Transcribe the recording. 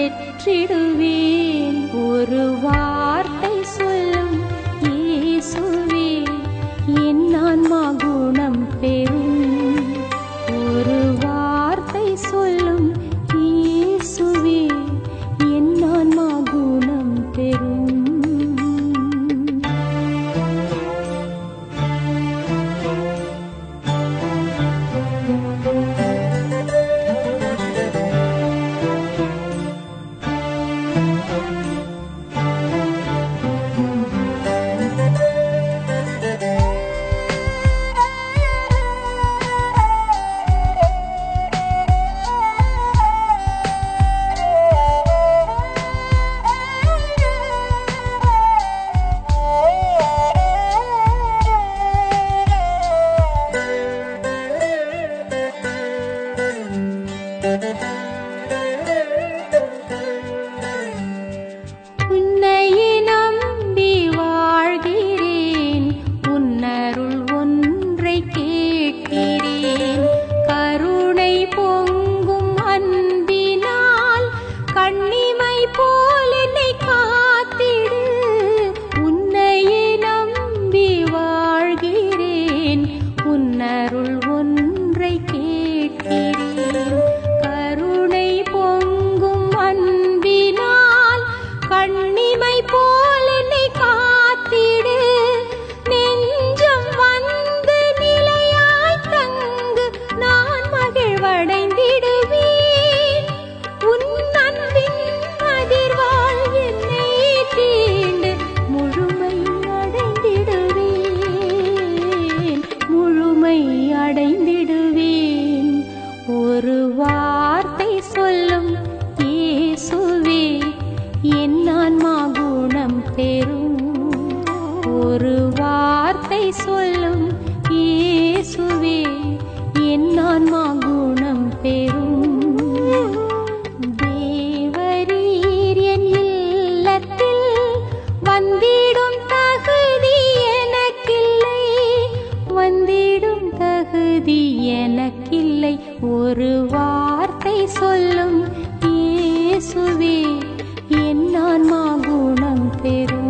பெற்றிடுவேன் ஒரு வார்த்தை சொல்லும் இயேசுவே என் ஆன்மா குணம் பெறும் ஒரு வார்த்தை சொல்லும் இயேசுவே என் ஆன்மா குணம் பெறும் உன்னையே நம்பி வாழ்கிறேன் உன்னருள் ஒன்றை கேட்கிறேன் கருணை பொங்கும் அன்பினால் கண்ணிமை போல் என்னை காத்திடு உன்னையே நம்பி வாழ்கிறேன் உன்னருள் ஒன்றை கேட்கிறேன் கருணை பொங்கும் அன்பினால் கண்ணிமை போல் என்னை காத்திடு நெஞ்சம் வந்து நிலையாய் தங்கு நான் மகிழ்வடைந்திடுவேன் உன் அன்பின் அதிர்வால் என்னை தீண்டு முழுமை அடைந்திடுவேன் முழுமை அடைந்திடுவேன் ஒரு வார்த்தை சொல்லும் இயேசுவே என் ஆன்மா குணம் பெறும் ஒரு வார்த்தை சொல்லும் இயேசுவே என் ஆன்மா குணம் பெறும் தேவரீர் என் இல்லத்தில் வந்திடும் தகுதி எனக்கில்லை வந்திடும் தகுதி எனக்கில்லை ஒரு வார்த்தை சொல்லும் இயேசுவே என் ஆன்மா குணம் பெறும்